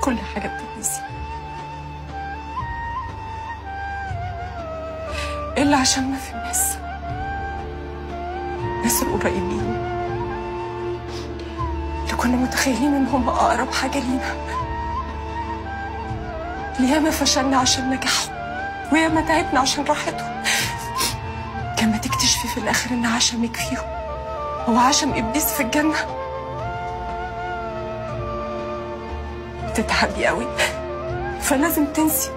كل حاجة بتتنسي إلا عشان ما في الناس الناس القريبين اللي كنا متخيلين إن هم أقرب حاجة لينا اللي ياما فشلنا عشان نجاحهم وياما تعبنا عشان راحتهم كما تكتشفي في الآخر إن عشمك فيهم هو عشم إبليس في الجنة تتعبي قوي فلازم تنسي